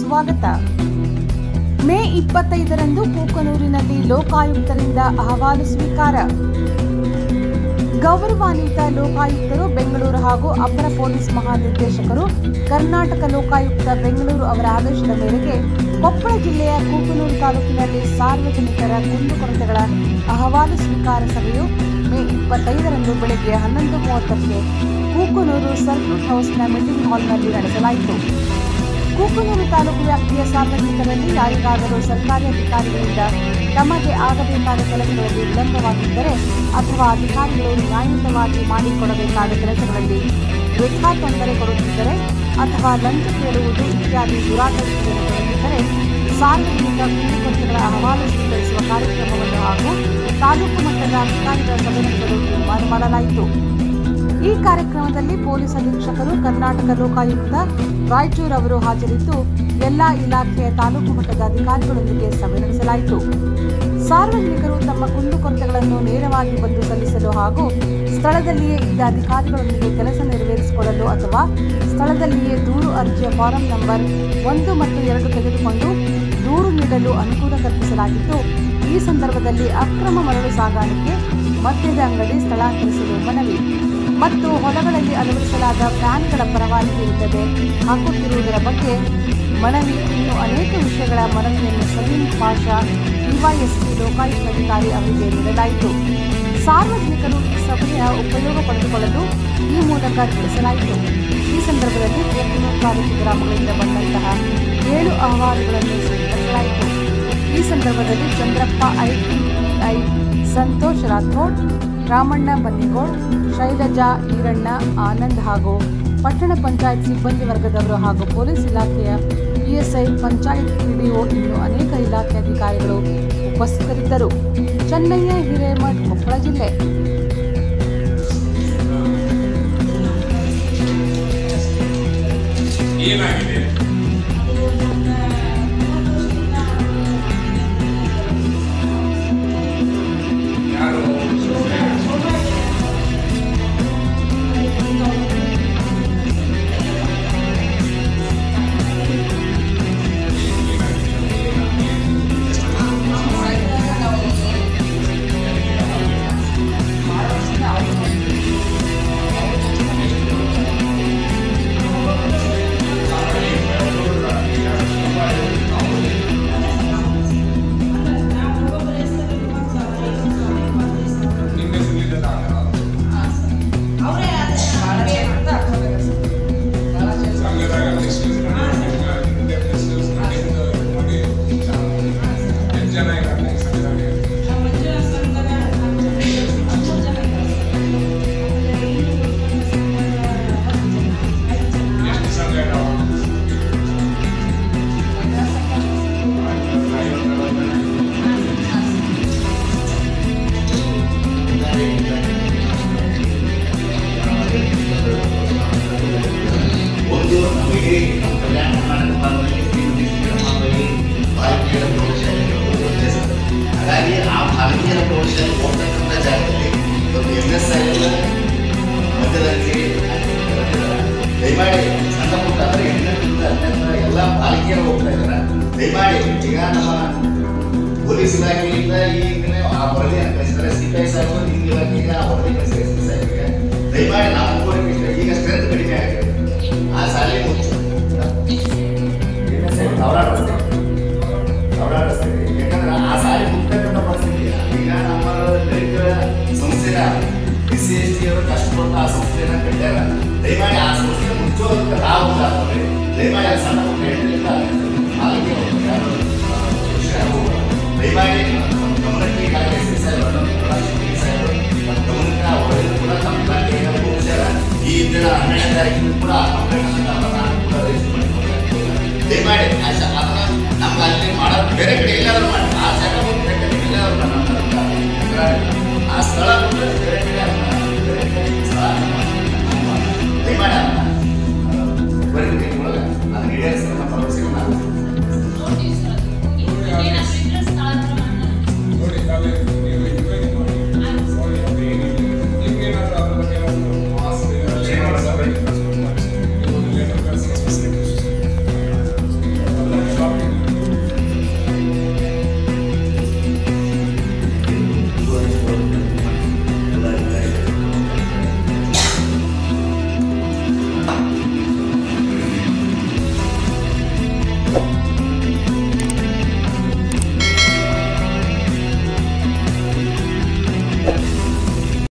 ಸ್ವಾಗತ ಮೇ ಇಪ್ಪತ್ತೈದರಂದು ಕೂಕನೂರಿನಲ್ಲಿ ಲೋಕಾಯುಕ್ತರಿಂದ ಅಹವಾಲು ಸ್ವೀಕಾರ ಗೌರವಾನ್ವಿತ ಲೋಕಾಯುಕ್ತರು ಬೆಂಗಳೂರು ಹಾಗೂ ಅಪರ ಪೊಲೀಸ್ ಮಹಾನಿರ್ದೇಶಕರು ಕರ್ನಾಟಕ ಲೋಕಾಯುಕ್ತ ಬೆಂಗಳೂರು ಅವರ ಆದೇಶದ ಮೇರೆಗೆ ಕೊಪ್ಪಳ ಜಿಲ್ಲೆಯ ಕೂಕನೂರು ತಾಲೂಕಿನಲ್ಲಿ ಸಾರ್ವಜನಿಕರ ಕುಂದುಕೊರತೆಗಳ ಅಹವಾಲು ಸ್ವೀಕಾರ ಸಭೆಯು ಮೇ ಇಪ್ಪತ್ತೈದರಂದು ಬೆಳಗ್ಗೆ ಹನ್ನೊಂದು ಮೂವತ್ತಕ್ಕೆ ಕೂಕನೂರು ಸರ್ಕ್ಯೂಟ್ ಹೌಸ್ನ ಮೀಟಿಂಗ್ ಹಾಲ್ನಲ್ಲಿ ನಡೆಸಲಾಯಿತು ಕೂಕನೂರು ತಾಲೂಕು ವ್ಯಾಪ್ತಿಯ ಸಾರ್ವಜನಿಕರಲ್ಲಿ ಯಾರಿಗಾದರೂ ಸರ್ಕಾರಿ ಅಧಿಕಾರಿಗಳಿಂದ ತಮಗೆ ಆಗಬೇಕಾದ ಕೆಲಸಗಳಲ್ಲಿ ವಿಳಂಬವಾಗಿದ್ದರೆ ಅಥವಾ ಅಧಿಕಾರಿಗಳು ನ್ಯಾಯಯುತವಾಗಿ ಮಾಡಿಕೊಡಬೇಕಾದ ಕೆಲಸಗಳಲ್ಲಿ ವೃಥಾ ತೊಂದರೆ ಕೊಡುತ್ತಿದ್ದರೆ ಅಥವಾ ಲಂಚ ಕೇಳುವುದು ಇತ್ಯಾದಿ ದುರಾಡಳಿತದಲ್ಲಿ ತೊಡಗಿದ್ದರೆ ಸಾರ್ವಜನಿಕ ಕುಂದುಕೊರತೆಗಳ ಅಹವಾಲು ಸ್ವೀಕರಿಸುವ ಕಾರ್ಯಕ್ರಮವನ್ನು ಹಾಗೂ ತಾಲೂಕು ಮಟ್ಟದ ಅಧಿಕಾರಿಗಳ ಸಭೆ ನಡೆಸಲು ತೀರ್ಮಾನ ಮಾಡಲಾಯಿತು ಈ ಕಾರ್ಯಕ್ರಮದಲ್ಲಿ ಪೊಲೀಸ್ ಅಧೀಕ್ಷಕರು ಕರ್ನಾಟಕ ಲೋಕಾಯುಕ್ತ ರಾಯಚೂರು ಅವರು ಹಾಜರಿದ್ದು ಎಲ್ಲಾ ಇಲಾಖೆಯ ತಾಲೂಕು ಮಟ್ಟದ ಅಧಿಕಾರಿಗಳೊಂದಿಗೆ ಸಭೆ ನಡೆಸಲಾಯಿತು ಸಾರ್ವಜನಿಕರು ತಮ್ಮ ಕುಂದುಕೊರತೆಗಳನ್ನು ನೇರವಾಗಿ ಬಂದು ಸಲ್ಲಿಸಲು ಹಾಗೂ ಸ್ಥಳದಲ್ಲಿಯೇ ಇದ್ದ ಅಧಿಕಾರಿಗಳೊಂದಿಗೆ ಕೆಲಸ ನೆರವೇರಿಸಿಕೊಳ್ಳಲು ಅಥವಾ ಸ್ಥಳದಲ್ಲಿಯೇ ದೂರು ಅರ್ಜಿಯ ಫಾರಂ ನಂಬರ್ ಒಂದು ಮತ್ತು ಎರಡು ತೆಗೆದುಕೊಂಡು ದೂರು ನೀಡಲು ಅನುಕೂಲ ಕಲ್ಪಿಸಲಾಗಿದ್ದು ಈ ಸಂದರ್ಭದಲ್ಲಿ ಅಕ್ರಮ ಮರಳು ಸಾಗಾಣಿಕೆ ಮದ್ಯದ ಅಂಗಡಿ ಸ್ಥಳಾಂತರಿಸಲು ಮನವಿ ಮತ್ತು ಹೊಲಗಳಲ್ಲಿ ಅಳವಡಿಸಲಾದ ಫ್ಯಾನ್ಗಳ ಪರವಾನಗಿ ಇಲ್ಲದೆ ಹಾಕುತ್ತಿರುವುದರ ಬಗ್ಗೆ ಮನವಿ ಇನ್ನು ಅನೇಕ ವಿಷಯಗಳ ಮನವಿಯನ್ನು ಸಲೀಂ ಪಾಷಾ ಡಿವೈಎಸ್ಪಿ ಲೋಕಾಯುಕ್ತ ಅಧಿಕಾರಿ ಅವರಿಗೆ ನೀಡಲಾಯಿತು ಸಾರ್ವಜನಿಕರು ಈ ಸಭೆಯ ಉಪಯೋಗ ಪಡೆದುಕೊಳ್ಳಲು ಈ ಮೂಲಕ ತಿಳಿಸಲಾಯಿತು ಈ ಸಂದರ್ಭದಲ್ಲಿ ಕೂಕನೂರು ತಾಲೂಕು ಗ್ರಾಮಗಳಿಂದ ಬಂದಂತಹ ಏಳು ಅಹವಾಲುಗಳನ್ನು ಸ್ವೀಕರಿಸಲಾಯಿತು ಈ ಸಂದರ್ಭದಲ್ಲಿ ಚಂದ್ರಪ್ಪ ಐಟಿಐ ಸಂತೋಷ್ ರಾಥೋಡ್ ರಾಮಣ್ಣ ಬನ್ನಿಗೋಡ್ ಶೈಲಜಾ ಈರಣ್ಣ ಆನಂದ್ ಹಾಗೂ ಪಟ್ಟಣ ಪಂಚಾಯತ್ ಸಿಬ್ಬಂದಿ ವರ್ಗದವರು ಹಾಗೂ ಪೊಲೀಸ್ ಇಲಾಖೆಯ ಇಎಸ್ಐ ಪಂಚಾಯತ್ ಪಿಡಿಒ ಇನ್ನು ಅನೇಕ ಇಲಾಖೆ ಅಧಿಕಾರಿಗಳು ಉಪಸ್ಥಿತರಿದ್ದರು ಚೆನ್ನಯ್ಯ ಹಿರೇಮಠ್ ಕೊಪ್ಪಳ ಜಿಲ್ಲೆ ಏನಾಗಿದೆ ಯಾರು ನಿನ್ನೆ ಸುಲಿದ ಸಂಘದಾಗ ಡಿಸ್ಕಸ್ ಮಾಡಿ ಡಿಸ್ಕಸ್ ಮಾಡಿ ಮಾಡಿ ಎಷ್ಟು ಜನ ಇದ್ದಾರೆ ಸಂಘದಾಗ ಎಷ್ಟು ಸಂಘ ಇದಾವ ಒಂದು ನಮಗೆ ನಮ್ಮ ಕಲ್ಯಾಣ ಕರ್ನಾಟಕ ಭಾಗದಲ್ಲಿ ಶ್ರೀಮತಿ ಭಾಗದಲ್ಲಿ ಭಾರತೀಯ ಪ್ರೌಢಶಾಲೆಗಳು ಒಂದೇ ಸರ್ ಹಾಗಾಗಿ ಆ ಭಾರತೀಯ ಪ್ರೌಢಶಾಲೆ ಹೋಗ್ತಕ್ಕಂಥ ಜಾಗದಲ್ಲಿ ಒಂದು ಎಮ್ ಎಸ್ ಆಗಿಲ್ಲ ಮಧ್ಯದಲ್ಲಿ ದಯಮಾಡಿ ಸಣ್ಣ ಪುಟ್ಟ ಅಂದರೆ ಎಂಟರಿಂದ ಹನ್ನೆರಡರ ಎಲ್ಲ ಬಾಲಕಿಯರು ಹೋಗ್ತಾ ಇದ್ದಾರೆ ದಯಮಾಡಿ ಈಗ ನಮ್ಮ ಪೊಲೀಸ್ ಇಲಾಖೆಯಿಂದ ಈಗಲೇ ಆ ವರದಿಯನ್ನು ಕಳಿಸಿದ್ದಾರೆ ಸಿ ಪಿ ಐ ಸಾಹೇಬರು ಈ ಇಲಾಖೆಗೆ ಆ ವರದಿ ಕಳಿಸಿದ್ದಾರೆ ಎಸ್ ಪಿ ಸಾಹೇಬರಿಗೆ ದಯಮಾಡಿ ನಾವು ಕೋರಿಕೆ ಇಷ್ಟ ಈಗ ಸ್ಟ್ರೆಂತ್ ಕಡಿಮೆ ಆಗಿದೆ ಆ ಶಾಲೆ ಮುಚ್ಚು ಅವರ ರಸ್ತೆ ಅವರ ರಸ್ತೆ ಯಾಕಂದ್ರೆ ಆ ಶಾಲೆ ಮುಗ್ತಕ್ಕಂಥ ಪರಿಸ್ಥಿತಿ ಇಲ್ಲ. ಈಗ ನಮ್ಮ ದಲಿತರ ಸಂಸ್ಥೆನ ಎಸ್ ಸಿ ಎಸ್ ಟಿ ಅವರು ಕಷ್ಟಪಟ್ಟು ಆ ಸಂಸ್ಥೆನ ಕಟ್ಟ್ಯಾರ ದಯಮಾಡಿ ಆ ಸಂಸ್ಥೆ ಮುಚ್ಚೋದಕ್ಕೆ ನಾವು ಮುಂದಾಗ್ತದೆ ದಯಮಾಡಿ ಆ ಸಣ್ಣ ಪುಟ್ಟ ಹೆಣ್ಣುಗಳಿಂದ ನಾಲ್ಕು ಯಾರು ವಿಷಯ ಹೋಗ್ಬಾರ್ದು. ದಯಮಾಡಿ ನಮ್ಮ ಗಮನಕ್ಕೆ ಈಗಾಗಲೇ ಎಸ್ ಪಿ ಸಾಹೇಬರು ನಮ್ಮ ಸಾಹೇಬರು ನಮ್ಮ ಗಮನಕ್ಕೆ ಅವರೆಲ್ಲರೂ ಕೂಡ ತಮ್ಮ ಇಲಾಖೆಗೆ ಹೋಗ್ಸ್ಯಾರ. ಈ ದಿನ ಹನ್ನೆರಡನೇ ತಾರೀಕಿನ ಕೂಡ ಆ ಕಂಪ್ಲೇಂಟ್ ಅನ್ನ ನಾನು ಕೂಡ ರಿಜಿಸ್ಟರ್ ಮಾಡಿಕೊಂಡು ದಯಮಾಡಿ ಆ ಶ- ಅದನ್ನ ನಮ್ಮ ಅಲ್ಲಿ ಮಾಡೋದು ಬೇರೆ ಕಡೆ